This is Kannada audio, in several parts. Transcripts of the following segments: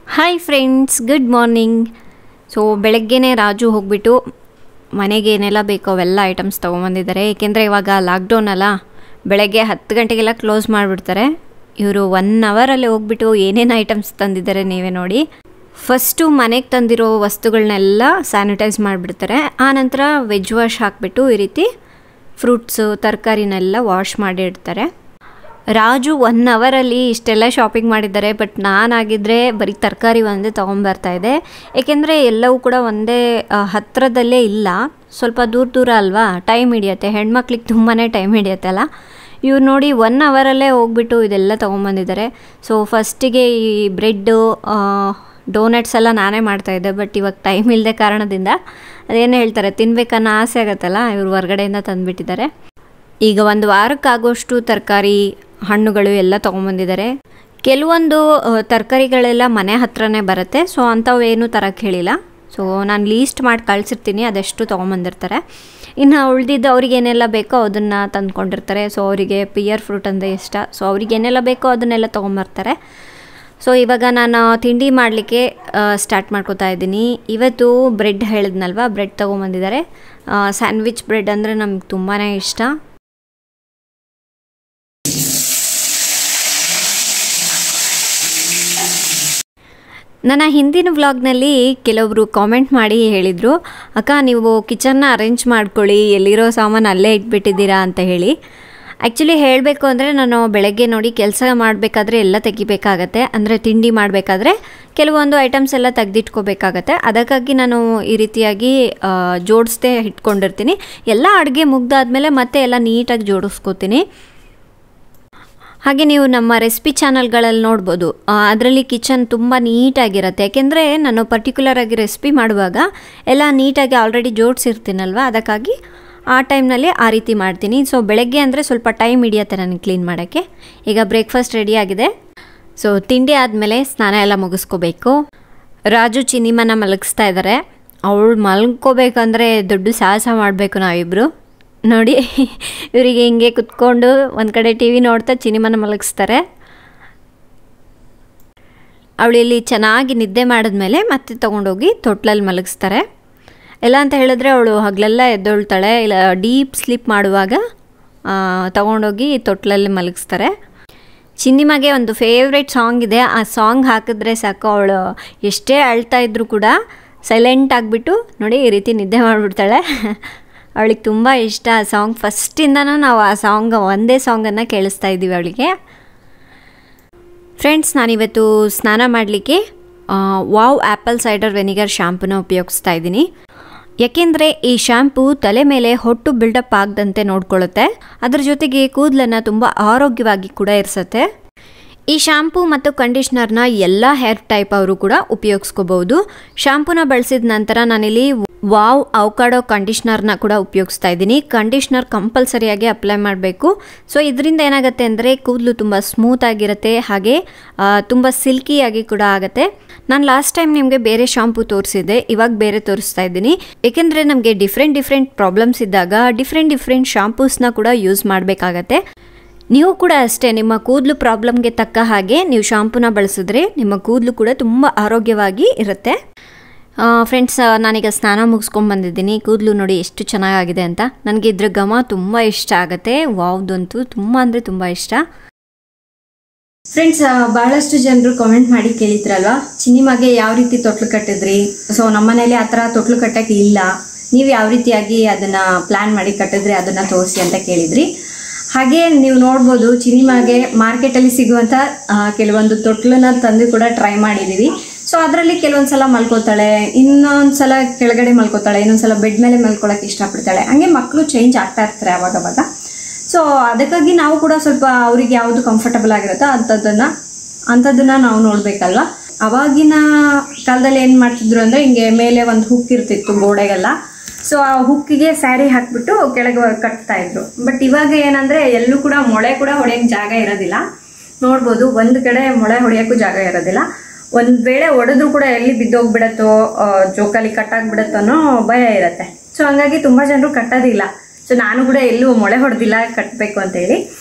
hi friends good morning so ಬೆಳಗ್ಗೆನೇ ರಾಜು ಹೋಗ್ಬಿಟ್ಟು ಮನೆಗೆ ಏನೆಲ್ಲ ಬೇಕೋ ಅವೆಲ್ಲ ಐಟಮ್ಸ್ ತೊಗೊಂಬಂದಿದ್ದಾರೆ ಏಕೆಂದರೆ ಇವಾಗ ಲಾಕ್ಡೌನ್ ಅಲ್ಲ ಬೆಳಗ್ಗೆ ಹತ್ತು ಗಂಟೆಗೆಲ್ಲ ಕ್ಲೋಸ್ ಮಾಡಿಬಿಡ್ತಾರೆ ಇವರು ಒನ್ ಅವರಲ್ಲಿ ಹೋಗ್ಬಿಟ್ಟು ಏನೇನು ಐಟಮ್ಸ್ ತಂದಿದ್ದಾರೆ ನೀವೇ ನೋಡಿ ಫಸ್ಟು ಮನೆಗೆ ತಂದಿರೋ ವಸ್ತುಗಳನ್ನೆಲ್ಲ ಸ್ಯಾನಿಟೈಸ್ ಮಾಡಿಬಿಡ್ತಾರೆ ಆನಂತರ ವೆಜ್ ವಾಶ್ ಹಾಕಿಬಿಟ್ಟು ಈ ರೀತಿ ಫ್ರೂಟ್ಸು ತರಕಾರಿನೆಲ್ಲ ವಾಶ್ ಮಾಡಿ ಇಡ್ತಾರೆ ರಾಜು ಒನ್ ಅವರಲ್ಲಿ ಇಷ್ಟೆಲ್ಲ ಶಾಪಿಂಗ್ ಮಾಡಿದ್ದಾರೆ ಬಟ್ ನಾನಾಗಿದ್ದರೆ ಬರೀ ತರಕಾರಿ ಒಂದೇ ತೊಗೊಂಬರ್ತಾ ಇದ್ದೆ ಏಕೆಂದರೆ ಎಲ್ಲವೂ ಕೂಡ ಒಂದೇ ಆ, ಹತ್ರದಲ್ಲೇ ಇಲ್ಲ ಸ್ವಲ್ಪ ದೂರ ದೂರ ಅಲ್ವಾ ಟೈಮ್ ಹಿಡಿಯುತ್ತೆ ಹೆಣ್ಮಕ್ಳಿಗೆ ತುಂಬಾ ಟೈಮ್ ಹಿಡಿಯುತ್ತಲ್ಲ ಇವ್ರು ನೋಡಿ ಒನ್ ಅವರಲ್ಲೇ ಹೋಗ್ಬಿಟ್ಟು ಇದೆಲ್ಲ ತೊಗೊಂಬಂದಿದ್ದಾರೆ ಸೊ ಫಸ್ಟಿಗೆ ಈ ಬ್ರೆಡ್ಡು ಡೋನಟ್ಸ್ ಎಲ್ಲ ನಾನೇ ಮಾಡ್ತಾಯಿದ್ದೆ ಬಟ್ ಇವಾಗ ಟೈಮ್ ಇಲ್ಲದೆ ಕಾರಣದಿಂದ ಅದೇನು ಹೇಳ್ತಾರೆ ತಿನ್ಬೇಕನ್ನೋ ಆಸೆ ಆಗುತ್ತಲ್ಲ ಇವ್ರು ಹೊರಗಡೆಯಿಂದ ತಂದುಬಿಟ್ಟಿದ್ದಾರೆ ಈಗ ಒಂದು ವಾರಕ್ಕಾಗೋಷ್ಟು ತರಕಾರಿ ಹಣ್ಣುಗಳು ಎಲ್ಲ ತೊಗೊಂಬಂದಿದ್ದಾರೆ ಕೆಲವೊಂದು ಆ, ತರಕಾರಿಗಳೆಲ್ಲ ಮನೆ ಹತ್ರನೇ ಬರುತ್ತೆ ಸೊ ಅಂಥವು ಏನು ತರಕ್ಕೆ ಹೇಳಿಲ್ಲ ಸೊ ನಾನು ಲೀಸ್ಟ್ ಮಾಡಿ ಕಳಿಸಿರ್ತೀನಿ ಅದೆಷ್ಟು ತೊಗೊಂಬಂದಿರ್ತಾರೆ ಇನ್ನು ಉಳಿದಿದ್ದು ಅವ್ರಿಗೆ ಏನೆಲ್ಲ ಬೇಕೋ ಅದನ್ನು ತಂದ್ಕೊಂಡಿರ್ತಾರೆ ಸೊ ಅವರಿಗೆ ಪಿಯರ್ ಫ್ರೂಟ್ ಅಂದರೆ ಇಷ್ಟ ಸೊ ಅವ್ರಿಗೆ ಏನೆಲ್ಲ ಬೇಕೋ ಅದನ್ನೆಲ್ಲ ತೊಗೊಂಬರ್ತಾರೆ ಸೊ ಇವಾಗ ನಾನು ತಿಂಡಿ ಮಾಡಲಿಕ್ಕೆ ಸ್ಟಾರ್ಟ್ ಮಾಡ್ಕೋತಾ ಇದ್ದೀನಿ ಇವತ್ತು ಬ್ರೆಡ್ ಹೇಳಿದ್ನಲ್ವ ಬ್ರೆಡ್ ತೊಗೊಂಬಂದಿದ್ದಾರೆ ಸ್ಯಾಂಡ್ವಿಚ್ ಬ್ರೆಡ್ ಅಂದರೆ ನಮ್ಗೆ ತುಂಬಾ ಇಷ್ಟ ನನ್ನ ಹಿಂದಿನ ವ್ಲಾಗ್ನಲ್ಲಿ ಕೆಲವೊಬ್ರು ಕಾಮೆಂಟ್ ಮಾಡಿ ಹೇಳಿದರು ಅಕ್ಕ ನೀವು ಕಿಚನ್ನ ಅರೇಂಜ್ ಮಾಡ್ಕೊಳ್ಳಿ ಎಲ್ಲಿರೋ ಸಾಮಾನು ಅಲ್ಲೇ ಇಟ್ಬಿಟ್ಟಿದ್ದೀರಾ ಅಂತ ಹೇಳಿ ಆ್ಯಕ್ಚುಲಿ ಹೇಳಬೇಕು ಅಂದರೆ ನಾನು ಬೆಳಗ್ಗೆ ನೋಡಿ ಕೆಲಸ ಮಾಡಬೇಕಾದ್ರೆ ಎಲ್ಲ ತೆಗಿಬೇಕಾಗತ್ತೆ ಅಂದರೆ ತಿಂಡಿ ಮಾಡಬೇಕಾದ್ರೆ ಕೆಲವೊಂದು ಐಟಮ್ಸ್ ಎಲ್ಲ ತೆಗೆದಿಟ್ಕೋಬೇಕಾಗತ್ತೆ ಅದಕ್ಕಾಗಿ ನಾನು ಈ ರೀತಿಯಾಗಿ ಆ, ಜೋಡಿಸ್ದೇ ಇಟ್ಕೊಂಡಿರ್ತೀನಿ ಎಲ್ಲ ಅಡುಗೆ ಮುಗ್ದಾದ್ಮೇಲೆ ಮತ್ತೆ ಎಲ್ಲ ನೀಟಾಗಿ ಜೋಡಿಸ್ಕೋತೀನಿ ಹಾಗೆ ನೀವು ನಮ್ಮ ರೆಸಿಪಿ ಚಾನಲ್ಗಳಲ್ಲಿ ನೋಡ್ಬೋದು ಅದರಲ್ಲಿ ಕಿಚನ್ ತುಂಬ ನೀಟಾಗಿರುತ್ತೆ ಯಾಕೆಂದರೆ ನಾನು ಪರ್ಟಿಕ್ಯುಲರ್ ಆಗಿ ರೆಸಿಪಿ ಮಾಡುವಾಗ ಎಲ್ಲ ನೀಟಾಗಿ ಆಲ್ರೆಡಿ ಜೋಡಿಸಿರ್ತೀನಲ್ವ ಅದಕ್ಕಾಗಿ ಆ ಟೈಮ್ನಲ್ಲಿ ಆ ರೀತಿ ಮಾಡ್ತೀನಿ ಸೊ ಬೆಳಗ್ಗೆ ಅಂದರೆ ಸ್ವಲ್ಪ ಟೈಮ್ ಹಿಡಿಯುತ್ತೆ ನನಗೆ ಕ್ಲೀನ್ ಮಾಡೋಕ್ಕೆ ಈಗ ಬ್ರೇಕ್ಫಾಸ್ಟ್ ರೆಡಿ ಆಗಿದೆ ಸೊ ತಿಂಡಿ ಆದಮೇಲೆ ಸ್ನಾನ ಎಲ್ಲ ಮುಗಿಸ್ಕೋಬೇಕು ರಾಜು ಚಿನಿಮನ ಮಲಗಿಸ್ತಾ ಇದ್ದಾರೆ ಅವಳು ಮಲ್ಕೋಬೇಕಂದ್ರೆ ದೊಡ್ಡ ಸಾಹಸ ಮಾಡಬೇಕು ನಾವಿಬ್ಬರು ನೋಡಿ ಇವರಿಗೆ ಹಿಂಗೆ ಕುತ್ಕೊಂಡು ಒಂದು ಕಡೆ ಟಿ ವಿ ನೋಡ್ತಾ ಚಿನಿಮನ ಮಲಗಿಸ್ತಾರೆ ಅವಳು ಇಲ್ಲಿ ಚೆನ್ನಾಗಿ ನಿದ್ದೆ ಮಾಡಿದ್ಮೇಲೆ ಮತ್ತೆ ತೊಗೊಂಡೋಗಿ ತೊಟ್ಲಲ್ಲಿ ಮಲಗಿಸ್ತಾರೆ ಎಲ್ಲ ಅಂತ ಹೇಳಿದ್ರೆ ಅವಳು ಹಗಲೆಲ್ಲ ಎದ್ದೊಳ್ತಾಳೆ ಇಲ್ಲ ಡೀಪ್ ಸ್ಲೀಪ್ ಮಾಡುವಾಗ ಆ, ತಗೊಂಡೋಗಿ ತೊಟ್ಲಲ್ಲಿ ಮಲಗಿಸ್ತಾರೆ ಚಿನ್ನಿಮಗೆ ಒಂದು ಫೇವ್ರೆಟ್ ಸಾಂಗ್ ಇದೆ ಆ ಸಾಂಗ್ ಹಾಕಿದ್ರೆ ಸಾಕು ಅವಳು ಎಷ್ಟೇ ಅಳ್ತಾ ಇದ್ರೂ ಕೂಡ ಸೈಲೆಂಟ್ ಆಗಿಬಿಟ್ಟು ನೋಡಿ ಈ ರೀತಿ ನಿದ್ದೆ ಮಾಡಿಬಿಡ್ತಾಳೆ ಅವಳಿಗೆ ತುಂಬ ಇಷ್ಟ ಆ ಸಾಂಗ್ ಫಸ್ಟಿಂದನೂ ನಾವು ಆ ಸಾಂಗ್ ಒಂದೇ ಸಾಂಗನ್ನು ಕೇಳಿಸ್ತಾ ಇದ್ದೀವಿ ಅವಳಿಗೆ ಫ್ರೆಂಡ್ಸ್ ನಾನಿವತ್ತು ಸ್ನಾನ ಮಾಡಲಿಕ್ಕೆ ವಾವ್ ಆ್ಯಪಲ್ ಸೈಡರ್ ವೆನಿಗರ್ ಶ್ಯಾಂಪೂನ ಉಪಯೋಗಿಸ್ತಾ ಇದ್ದೀನಿ ಯಾಕೆಂದರೆ ಈ ಶ್ಯಾಂಪೂ ತಲೆ ಮೇಲೆ ಹೊಟ್ಟು ಬಿಲ್ಡಪ್ ಆಗದಂತೆ ನೋಡ್ಕೊಳ್ಳುತ್ತೆ ಅದ್ರ ಜೊತೆಗೆ ಕೂದಲನ್ನು ತುಂಬ ಆರೋಗ್ಯವಾಗಿ ಕೂಡ ಇರಿಸುತ್ತೆ ಈ ಶಾಂಪೂ ಮತ್ತು ಕಂಡೀಷ್ನರ್ನ ಎಲ್ಲ ಹೇರ್ ಟೈಪ್ ಅವರು ಕೂಡ ಉಪಯೋಗಿಸ್ಕೋಬಹುದು ಶಾಂಪೂನ ಬಳಸಿದ ನಂತರ ನಾನಿಲ್ಲಿ ವಾವ್ ಅವಕಾಡೋ ಕಂಡೀಷ್ನರ್ನ ಕೂಡ ಉಪಯೋಗಿಸ್ತಾ ಇದ್ದೀನಿ ಕಂಡೀಷ್ನರ್ ಕಂಪಲ್ಸರಿಯಾಗಿ ಅಪ್ಲೈ ಮಾಡಬೇಕು ಸೊ ಇದರಿಂದ ಏನಾಗುತ್ತೆ ಅಂದರೆ ಕೂದಲು ತುಂಬ ಸ್ಮೂತ್ ಆಗಿರುತ್ತೆ ಹಾಗೆ ಆ, ತುಂಬ ಸಿಲ್ಕಿಯಾಗಿ ಕೂಡ ಆಗುತ್ತೆ ನಾನು ಲಾಸ್ಟ್ ಟೈಮ್ ನಿಮಗೆ ಬೇರೆ ಶಾಂಪೂ ತೋರಿಸಿದ್ದೆ ಇವಾಗ ಬೇರೆ ತೋರಿಸ್ತಾ ಇದ್ದೀನಿ ಏಕೆಂದರೆ ನಮಗೆ ಡಿಫ್ರೆಂಟ್ ಡಿಫ್ರೆಂಟ್ ಪ್ರಾಬ್ಲಮ್ಸ್ ಇದ್ದಾಗ ಡಿಫ್ರೆಂಟ್ ಡಿಫ್ರೆಂಟ್ ಶಾಂಪೂಸ್ನ ಕೂಡ ಯೂಸ್ ಮಾಡಬೇಕಾಗತ್ತೆ ನೀವು ಕೂಡ ಅಷ್ಟೇ ನಿಮ್ಮ ಕೂದಲು ಪ್ರಾಬ್ಲಮ್ಗೆ ತಕ್ಕ ಹಾಗೆ ನೀವು ಶಾಂಪೂನ ಬಳಸಿದ್ರೆ ನಿಮ್ಮ ಕೂದಲು ಕೂಡ ತುಂಬ ಆರೋಗ್ಯವಾಗಿ ಇರುತ್ತೆ ಫ್ರೆಂಡ್ಸ್ ನಾನೀಗ ಸ್ನಾನ ಮುಗಿಸ್ಕೊಂಡು ಬಂದಿದ್ದೀನಿ ಕೂದಲು ನೋಡಿ ಎಷ್ಟು ಚೆನ್ನಾಗಿದೆ ಅಂತ ನನಗೆ ಇದ್ರ ಘಮ ತುಂಬ ಇಷ್ಟ ಆಗುತ್ತೆ ವಾವ್ದಂತೂ ತುಂಬ ಅಂದರೆ ತುಂಬ ಇಷ್ಟ ಫ್ರೆಂಡ್ಸ್ ಬಹಳಷ್ಟು ಜನರು ಕಾಮೆಂಟ್ ಮಾಡಿ ಕೇಳಿದ್ರಲ್ವಾ ಚಿನಿಮಾಗೆ ಯಾವ ರೀತಿ ತೊಟ್ಲು ಕಟ್ಟಿದ್ರಿ ಸೊ ನಮ್ಮನೇಲಿ ಆ ಥರ ತೊಟ್ಲು ಕಟ್ಟಕ್ಕೆ ಇಲ್ಲ ನೀವು ಯಾವ ರೀತಿಯಾಗಿ ಅದನ್ನ ಪ್ಲಾನ್ ಮಾಡಿ ಕಟ್ಟಿದ್ರಿ ಅದನ್ನ ತೋರಿಸಿ ಅಂತ ಕೇಳಿದ್ರಿ ಹಾಗೆ ನೀವು ನೋಡ್ಬೋದು ಚಿನಿಮಾಗೆ ಮಾರ್ಕೆಟಲ್ಲಿ ಸಿಗುವಂಥ ಆ, ಕೆಲವೊಂದು ತೊಟ್ಲನ್ನ ತಂದು ಕೂಡ ಟ್ರೈ ಮಾಡಿದ್ದೀವಿ ಸೊ ಅದರಲ್ಲಿ ಕೆಲವೊಂದ್ಸಲ ಮಲ್ಕೋತಾಳೆ ಇನ್ನೊಂದ್ಸಲ ಕೆಳಗಡೆ ಮಲ್ಕೋತಾಳೆ ಇನ್ನೊಂದ್ಸಲ ಬೆಡ್ ಮೇಲೆ ಮಲ್ಕೊಳಕ್ಕೆ ಇಷ್ಟಪಡ್ತಾಳೆ ಹಂಗೆ ಮಕ್ಕಳು ಚೇಂಜ್ ಆಗ್ತಾ ಇರ್ತಾರೆ ಅವಾಗ ಅವಾಗ ಸೊ ಅದಕ್ಕಾಗಿ ನಾವು ಕೂಡ ಸ್ವಲ್ಪ ಅವ್ರಿಗೆ ಯಾವುದು ಕಂಫರ್ಟಬಲ್ ಆಗಿರುತ್ತೋ ಅಂಥದ್ದನ್ನ ಅಂಥದ್ದನ್ನ ನಾವು ನೋಡ್ಬೇಕಲ್ವಾ ಅವಾಗಿನ ಕಾಲದಲ್ಲಿ ಏನು ಮಾಡ್ತಿದ್ರು ಅಂದ್ರೆ ಹಿಂಗೆ ಮೇಲೆ ಒಂದು ಹುಕ್ ಇರ್ತಿತ್ತು ಗೋಡೆಗೆಲ್ಲ ಸೊ ಆ ಹುಕ್ಕಿಗೆ ಸ್ಯಾರಿ ಹಾಕ್ಬಿಟ್ಟು ಕೆಳಗೆ ಕಟ್ತಾ ಇದ್ರು ಬಟ್ ಇವಾಗ ಏನಂದ್ರೆ ಎಲ್ಲೂ ಕೂಡ ಮೊಳೆ ಕೂಡ ಹೊಡೆಯಕ್ ಜಾಗ ಇರೋದಿಲ್ಲ ನೋಡ್ಬೋದು ಒಂದ್ ಕಡೆ ಮೊಳೆ ಹೊಡೆಯಕ್ಕೂ ಜಾಗ ಇರೋದಿಲ್ಲ ಒಂದ್ ವೇಳೆ ಹೊಡೆದ್ರು ಕೂಡ ಎಲ್ಲಿ ಬಿದ್ದೋಗ್ಬಿಡತ್ತೋ ಆ, ಜೋಕಾಲಿ ಕಟ್ಟಾಗ್ಬಿಡತ್ತೋ ಅನ್ನೋ ಭಯ ಇರತ್ತೆ ಸೊ ಹಂಗಾಗಿ ತುಂಬಾ ಜನರು ಕಟ್ಟೋದಿಲ್ಲ ಸೊ ನಾನು ಕೂಡ ಎಲ್ಲೂ ಮೊಳೆ ಹೊಡೆದಿಲ್ಲ ಕಟ್ಟಬೇಕು ಅಂತ ಹೇಳಿ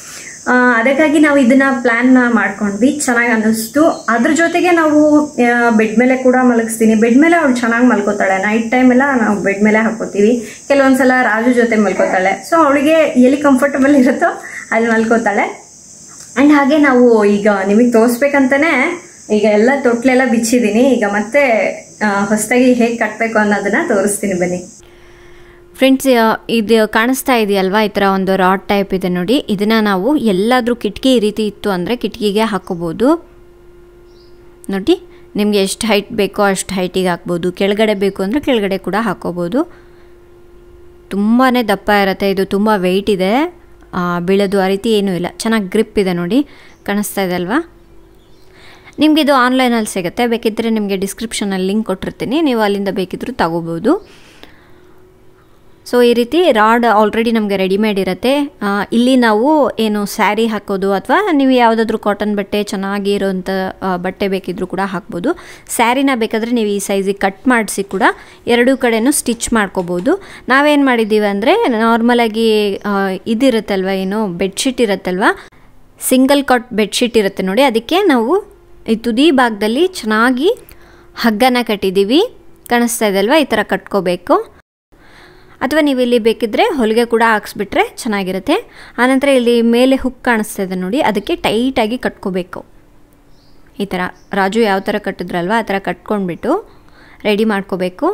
ಆ, ಅದಕ್ಕಾಗಿ ನಾವು ಇದನ್ನ ಪ್ಲಾನ್ ಮಾಡ್ಕೊಂಡ್ವಿ ಚೆನ್ನಾಗಿ ಅನ್ನಿಸ್ತು ಅದ್ರ ಜೊತೆಗೆ ನಾವು ಬೆಡ್ ಮೇಲೆ ಕೂಡ ಮಲಗಿಸ್ತೀನಿ ಬೆಡ್ ಮೇಲೆ ಅವಳು ಚೆನ್ನಾಗಿ ಮಲ್ಕೋತಾಳೆ ನೈಟ್ ಟೈಮ್ ಎಲ್ಲ ನಾವು ಬೆಡ್ ಮೇಲೆ ಹಾಕೋತೀವಿ ಕೆಲವೊಂದ್ಸಲ ರಾಜು ಜೊತೆ ಮಲ್ಕೋತಾಳೆ ಸೊ ಅವಳಿಗೆ ಎಲ್ಲಿ ಕಂಫರ್ಟಬಲ್ ಇರುತ್ತೋ ಅಲ್ಲಿ ಮಲ್ಕೋತಾಳೆ ಆ್ಯಂಡ್ ಹಾಗೆ ನಾವು ಈಗ ನಿಮಗೆ ತೋರಿಸ್ಬೇಕಂತಾನೆ ಈಗ ಎಲ್ಲ ತೊಟ್ಲೆಲ್ಲ ಬಿಚ್ಚಿದ್ದೀನಿ ಈಗ ಮತ್ತೆ ಹೊಸದಾಗಿ ಹೇಗೆ ಕಟ್ಟಬೇಕು ಅನ್ನೋದನ್ನ ತೋರಿಸ್ತೀನಿ ಬನ್ನಿ ಫ್ರೆಂಡ್ಸ್ ಇದು ಕಾಣಿಸ್ತಾ ಇದೆಯಲ್ವಾ ಈ ಥರ ಒಂದು ರಾಡ್ ಟೈಪ್ ಇದೆ ನೋಡಿ ಇದನ್ನು ನಾವು ಎಲ್ಲಾದರೂ ಕಿಟಕಿ ಈ ರೀತಿ ಇತ್ತು ಅಂದರೆ ಕಿಟಕಿಗೆ ಹಾಕೋಬೋದು ನೋಡಿ ನಿಮಗೆ ಎಷ್ಟು ಹೈಟ್ ಬೇಕೋ ಅಷ್ಟು ಹೈಟಿಗೆ ಹಾಕ್ಬೋದು ಕೆಳಗಡೆ ಬೇಕು ಅಂದರೆ ಕೆಳಗಡೆ ಕೂಡ ಹಾಕೋಬೋದು ತುಂಬಾ ದಪ್ಪ ಇರುತ್ತೆ ಇದು ತುಂಬ ವೆಯ್ಟ್ ಇದೆ ಆ, ಬೀಳೋದು ಆ ರೀತಿ ಏನೂ ಇಲ್ಲ ಚೆನ್ನಾಗಿ ಗ್ರಿಪ್ ಇದೆ ನೋಡಿ ಕಾಣಿಸ್ತಾ ಇದೆ ಅಲ್ವಾ ನಿಮಗೆ ಇದು ಆನ್ಲೈನಲ್ಲಿ ಸಿಗುತ್ತೆ ಬೇಕಿದ್ದರೆ ನಿಮಗೆ ಡಿಸ್ಕ್ರಿಪ್ಷನಲ್ಲಿ ಲಿಂಕ್ ಕೊಟ್ಟಿರ್ತೀನಿ ನೀವು ಅಲ್ಲಿಂದ ಬೇಕಿದ್ದರೂ ತಗೋಬೋದು ಸೊ ಈ ರೀತಿ ರಾಡ್ ಆಲ್ರೆಡಿ ನಮಗೆ ರೆಡಿಮೇಡ್ ಇರುತ್ತೆ ಆ, ಇಲ್ಲಿ ನಾವು ಏನು ಸ್ಯಾರಿ ಹಾಕೋದು ಅಥವಾ ನೀವು ಯಾವುದಾದ್ರೂ ಕಾಟನ್ ಬಟ್ಟೆ ಚೆನ್ನಾಗಿ ಇರೋಂಥ ಆ, ಬಟ್ಟೆ ಬೇಕಿದ್ರೂ ಕೂಡ ಹಾಕ್ಬೋದು ಸ್ಯಾರಿನ ಬೇಕಾದರೆ ನೀವು ಈ ಸೈಜಿಗೆ ಕಟ್ ಮಾಡಿಸಿ ಕೂಡ ಎರಡೂ ಕಡೆನೂ ಸ್ಟಿಚ್ ಮಾಡ್ಕೋಬೋದು ನಾವೇನು ಮಾಡಿದ್ದೀವಿ ಅಂದರೆ ನಾರ್ಮಲಾಗಿ ಇದಿರುತ್ತಲ್ವ ಏನು ಬೆಡ್ಶೀಟ್ ಇರುತ್ತಲ್ವ ಸಿಂಗಲ್ ಕಾಟ್ ಬೆಡ್ಶೀಟ್ ಇರುತ್ತೆ ನೋಡಿ ಅದಕ್ಕೆ ನಾವು ಈ ತುದಿ ಭಾಗದಲ್ಲಿ ಚೆನ್ನಾಗಿ ಹಗ್ಗನ ಕಟ್ಟಿದ್ದೀವಿ ಕಾಣಿಸ್ತಾ ಇದೆ ಅಲ್ವಾ ಈ ಥರ ಕಟ್ಕೋಬೇಕು ಅಥವಾ ನೀವು ಇಲ್ಲಿ ಬೇಕಿದ್ದರೆ ಹೊಲಿಗೆ ಕೂಡ ಹಾಕ್ಸ್ಬಿಟ್ರೆ ಚೆನ್ನಾಗಿರುತ್ತೆ ಆನಂತರ ಇಲ್ಲಿ ಮೇಲೆ ಹುಕ್ ಕಾಣಿಸ್ತಾ ಇದೆ ನೋಡಿ ಅದಕ್ಕೆ ಟೈಟಾಗಿ ಕಟ್ಕೋಬೇಕು ಈ ಥರ ರಾಜು ಯಾವ ಥರ ಕಟ್ಟಿದ್ರಲ್ವ ಆ ಥರ ಕಟ್ಕೊಂಡ್ಬಿಟ್ಟು ರೆಡಿ ಮಾಡ್ಕೋಬೇಕು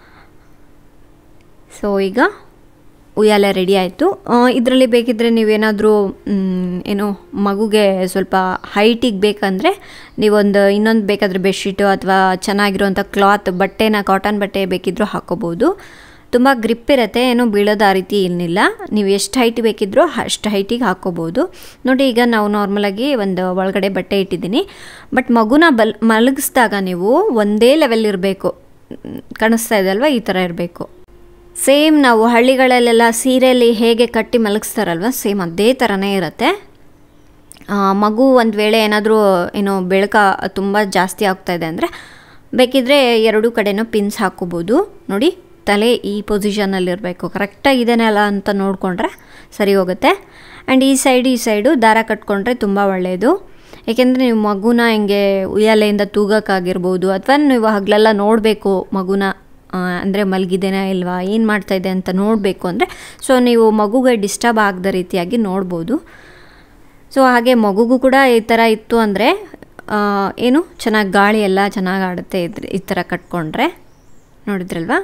ಸೊ ಈಗ ಉಯ್ಯಾಲೆ ರೆಡಿ ಆಯಿತು ಇದರಲ್ಲಿ ಬೇಕಿದ್ದರೆ ನೀವೇನಾದರೂ ಏನು ಮಗುಗೆ ಸ್ವಲ್ಪ ಹೈಟಿಗೆ ಬೇಕಂದರೆ ನೀವೊಂದು ಇನ್ನೊಂದು ಬೇಕಾದರೆ ಬೆಡ್ಶೀಟು ಅಥವಾ ಚೆನ್ನಾಗಿರುವಂಥ ಕ್ಲಾತ್ ಬಟ್ಟೆನ ಕಾಟನ್ ಬಟ್ಟೆ ಬೇಕಿದ್ದರೂ ಹಾಕೋಬೋದು ತುಂಬ ಗ್ರಿಪ್ ಇರುತ್ತೆ ಏನೂ ಬೀಳೋದು ಆ ರೀತಿ ಏನಿಲ್ಲ ನೀವು ಎಷ್ಟು ಹೈಟ್ ಬೇಕಿದ್ರೂ ಅಷ್ಟು ಹೈಟಿಗೆ ಹಾಕೋಬೋದು ನೋಡಿ ಈಗ ನಾವು ನಾರ್ಮಲಾಗಿ ಒಂದು ಒಳಗಡೆ ಬಟ್ಟೆ ಇಟ್ಟಿದ್ದೀನಿ ಬಟ್ ಮಗುನ ಬಲ್ ಮಲಗಿಸಿದಾಗ ನೀವು ಒಂದೇ ಲೆವೆಲ್ ಇರಬೇಕು ಕಾಣಿಸ್ತಾ ಇದೆ ಅಲ್ವಾ ಈ ಥರ ಇರಬೇಕು ಸೇಮ್ ನಾವು ಹಳ್ಳಿಗಳಲ್ಲೆಲ್ಲ ಸೀರೆಯಲ್ಲಿ ಹೇಗೆ ಕಟ್ಟಿ ಮಲಗಿಸ್ತಾರಲ್ವ ಸೇಮ್ ಅದೇ ಥರನೇ ಇರುತ್ತೆ ಆ, ಮಗು ಒಂದು ವೇಳೆ ಏನಾದರೂ ಏನು ಬೆಳಕ ತುಂಬ ಜಾಸ್ತಿ ಆಗ್ತಾ ಇದೆ ಅಂದರೆ ಬೇಕಿದ್ದರೆ ಎರಡೂ ಕಡೆನೂ ಪಿನ್ಸ್ ಹಾಕೋಬೋದು ನೋಡಿ ತಲೆ ಈ ಪೊಸಿಷನಲ್ಲಿರಬೇಕು ಕರೆಕ್ಟಾಗಿ ಇದೆನಲ್ಲ ಅಂತ ನೋಡಿಕೊಂಡ್ರೆ ಸರಿ ಹೋಗುತ್ತೆ ಆ್ಯಂಡ್ ಈ ಸೈಡ್ ಈ ಸೈಡು ದಾರ ಕಟ್ಕೊಂಡ್ರೆ ತುಂಬ ಒಳ್ಳೆಯದು ಏಕೆಂದರೆ ನೀವು ಮಗುನ ಹಿಂಗೆ ಉಯ್ಯಾಲೆಯಿಂದ ತೂಗಕ್ಕಾಗಿರ್ಬೋದು ಅಥವಾ ನೀವು ಹಗಲೆಲ್ಲ ನೋಡಬೇಕು ಮಗುನ ಅಂದರೆ ಮಲಗಿದೇನಾ ಇಲ್ವಾ ಏನು ಮಾಡ್ತಾಯಿದೆ ಅಂತ ನೋಡಬೇಕು ಅಂದರೆ ಸೊ ನೀವು ಮಗುಗೆ ಡಿಸ್ಟರ್ಬ್ ಆಗದ ರೀತಿಯಾಗಿ ನೋಡ್ಬೋದು ಸೊ ಹಾಗೆ ಮಗುಗೂ ಕೂಡ ಈ ಥರ ಇತ್ತು ಅಂದರೆ ಏನು ಚೆನ್ನಾಗಿ ಗಾಳಿ ಎಲ್ಲ ಚೆನ್ನಾಗಿ ಆಡುತ್ತೆ ಇದ್ರ ಈ ಥರ ಕಟ್ಕೊಂಡ್ರೆ ನೋಡಿದ್ರಲ್ವಾ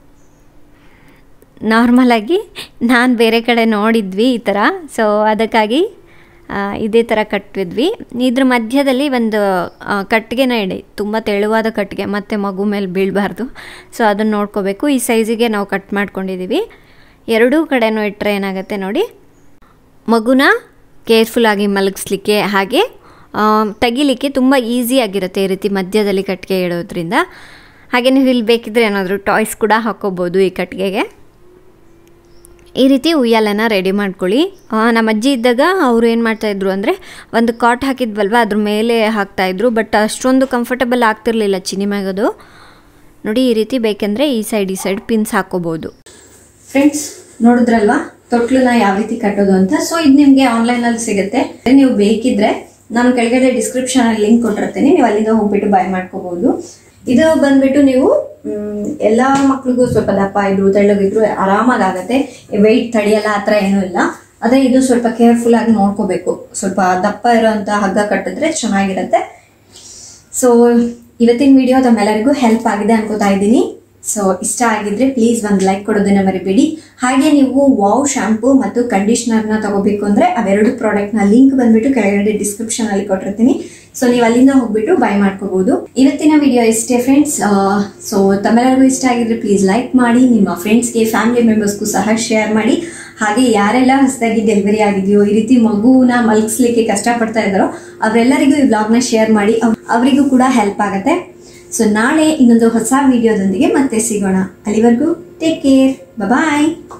ನಾರ್ಮಲಾಗಿ ನಾನು ಬೇರೆ ಕಡೆ ನೋಡಿದ್ವಿ ಈ ಥರ ಸೊ ಅದಕ್ಕಾಗಿ ಆ, ಇದೇ ಥರ ಕಟ್ಟಿದ್ವಿ ಇದ್ರ ಮಧ್ಯದಲ್ಲಿ ಒಂದು ಆ, ಕಟ್ಟಿಗೆನ ಇಡಿ ತುಂಬ ತೆಳುವಾದ ಕಟ್ಟಿಗೆ ಮತ್ತು ಮಗು ಮೇಲೆ ಬೀಳಬಾರ್ದು ಸೊ ಅದನ್ನು ನೋಡ್ಕೋಬೇಕು ಈ ಸೈಜಿಗೆ ನಾವು ಕಟ್ ಮಾಡ್ಕೊಂಡಿದ್ದೀವಿ ಎರಡೂ ಕಡೆನೂ ಇಟ್ಟರೆ ಏನಾಗುತ್ತೆ ನೋಡಿ ಮಗುನ ಕೇರ್ಫುಲ್ಲಾಗಿ ಮಲಗಿಸ್ಲಿಕ್ಕೆ ಹಾಗೆ ಆ, ತೆಗಿಲಿಕ್ಕೆ ತುಂಬ ಈಸಿಯಾಗಿರುತ್ತೆ ಈ ರೀತಿ ಮಧ್ಯದಲ್ಲಿ ಕಟ್ಟಿಗೆ ಇಡೋದ್ರಿಂದ ಹಾಗೆ ನೀವು ಇಲ್ಲಿ ಬೇಕಿದ್ರೆ ಏನಾದರೂ ಟಾಯ್ಸ್ ಕೂಡ ಹಾಕೋಬೋದು ಈ ಕಟ್ಟಿಗೆಗೆ ಈ ರೀತಿ ಉಯ್ಯಾಲೆನ ರೆಡಿ ಮಾಡ್ಕೊಳ್ಳಿ ಆ, ನಮ್ಮ ಅಜ್ಜಿ ಇದ್ದಾಗ ಅವರು ಏನು ಮಾಡ್ತಾಯಿದ್ರು ಅಂದರೆ ಒಂದು ಕಾಟ್ ಹಾಕಿದ್ವಲ್ವ ಅದ್ರ ಮೇಲೆ ಹಾಕ್ತಾಯಿದ್ರು ಬಟ್ ಅಷ್ಟೊಂದು ಕಂಫರ್ಟಬಲ್ ಆಗ್ತಿರ್ಲಿಲ್ಲ ಚಿನಿಮ್ಯಾಗದು ನೋಡಿ ಈ ರೀತಿ ಬೇಕೆಂದರೆ ಈ ಸೈಡ್ ಈ ಸೈಡ್ ಪಿನ್ಸ್ ಹಾಕೋಬೋದು ಫ್ರೆಂಡ್ಸ್ ನೋಡಿದ್ರಲ್ವಾ ತೊಟ್ಲನ್ನ ಯಾವ ರೀತಿ ಕಟ್ಟೋದು ಅಂತ ಸೊ ಇದು ನಿಮ್ಗೆ ಆನ್ಲೈನ್ ಅಲ್ಲಿ ಸಿಗುತ್ತೆ ನೀವು ಬೇಕಿದ್ರೆ ನಾನು ಕೆಳಗಡೆ ಡಿಸ್ಕ್ರಿಪ್ಷನ್ ಅಲ್ಲಿ ಲಿಂಕ್ ಕೊಟ್ಟಿರ್ತೀನಿ ನೀವು ಅಲ್ಲಿಂದ ಹೋಗ್ಬಿಟ್ಟು ಬೈ ಮಾಡ್ಕೋಬಹುದು ಇದು ಬಂದ್ಬಿಟ್ಟು ನೀವು ಮ್, ಎಲ್ಲಾ ಮಕ್ಳಿಗೂ ಸ್ವಲ್ಪ ದಪ್ಪ ಇದ್ರು ತೆಳ್ಳಗಿದ್ರು ಆರಾಮಾಗಿ ಆಗತ್ತೆ ವೆಯ್ಟ್ ತಡಿಯಲ್ಲ ಆ ಥರ ಏನೂ ಇಲ್ಲ ಅದೇ ಇದು ಸ್ವಲ್ಪ ಕೇರ್ಫುಲ್ ಆಗಿ ನೋಡ್ಕೋಬೇಕು ಸ್ವಲ್ಪ ದಪ್ಪ ಇರೋಂಥ ಹಗ್ಗ ಕಟ್ಟಿದ್ರೆ ಚೆನ್ನಾಗಿರತ್ತೆ ಸೊ ಇವತ್ತಿನ ವಿಡಿಯೋ ತಮ್ಮೆಲ್ಲರಿಗೂ ಹೆಲ್ಪ್ ಆಗಿದೆ ಅನ್ಕೋತಾ ಇದ್ದೀನಿ ಸೊ ಇಷ್ಟ ಆಗಿದ್ರೆ ಪ್ಲೀಸ್ ಒಂದು ಲೈಕ್ ಕೊಡೋದನ್ನ ಮರಿಬೇಡಿ ಹಾಗೆ ನೀವು ವಾವ್ ಶಾಂಪೂ ಮತ್ತು ಕಂಡೀಷ್ನರ್ನ ತಗೋಬೇಕು ಅಂದ್ರೆ ಅವೆರಡು ಪ್ರಾಡಕ್ಟ್ನ ಲಿಂಕ್ ಬಂದ್ಬಿಟ್ಟು ಕೆಳಗಡೆ ಡಿಸ್ಕ್ರಿಪ್ಷನ್ ಅಲ್ಲಿ ಕೊಟ್ಟಿರ್ತೀನಿ ಸೊ ನೀವು ಅಲ್ಲಿಂದ ಹೋಗ್ಬಿಟ್ಟು ಬೈ ಮಾಡ್ಕೋಬಹುದು ಇವತ್ತಿನ ವಿಡಿಯೋ ಇಷ್ಟೇ ಫ್ರೆಂಡ್ಸ್ ಸೊ ತಮ್ಮೆಲ್ಲರಿಗೂ ಇಷ್ಟ ಆಗಿದ್ರೆ ಪ್ಲೀಸ್ ಲೈಕ್ ಮಾಡಿ ನಿಮ್ಮ ಫ್ರೆಂಡ್ಸ್ಗೆ ಫ್ಯಾಮಿಲಿ ಮೆಂಬರ್ಸ್ಗೂ ಸಹ ಶೇರ್ ಮಾಡಿ ಹಾಗೆ ಯಾರೆಲ್ಲ ಹೊಸದಾಗಿ ಡೆಲಿವರಿ ಆಗಿದೆಯೋ ಈ ರೀತಿ ಮಗುನ ಮಲಗಿಸ್ಲಿಕ್ಕೆ ಕಷ್ಟಪಡ್ತಾ ಇದ್ದಾರೋ ಅವರೆಲ್ಲರಿಗೂ ಈ ಬ್ಲಾಗ್ನ ಶೇರ್ ಮಾಡಿ ಅವ್- ಅವರಿಗೂ ಕೂಡ ಹೆಲ್ಪ್ ಆಗುತ್ತೆ ಸೊ ನಾಳೆ ಇನ್ನೊಂದು ಹೊಸ ವಿಡಿಯೋದೊಂದಿಗೆ ಮತ್ತೆ ಸಿಗೋಣ ಅಲ್ಲಿವರೆಗೂ ಟೇಕ್ ಕೇರ್ ಬಾಯ್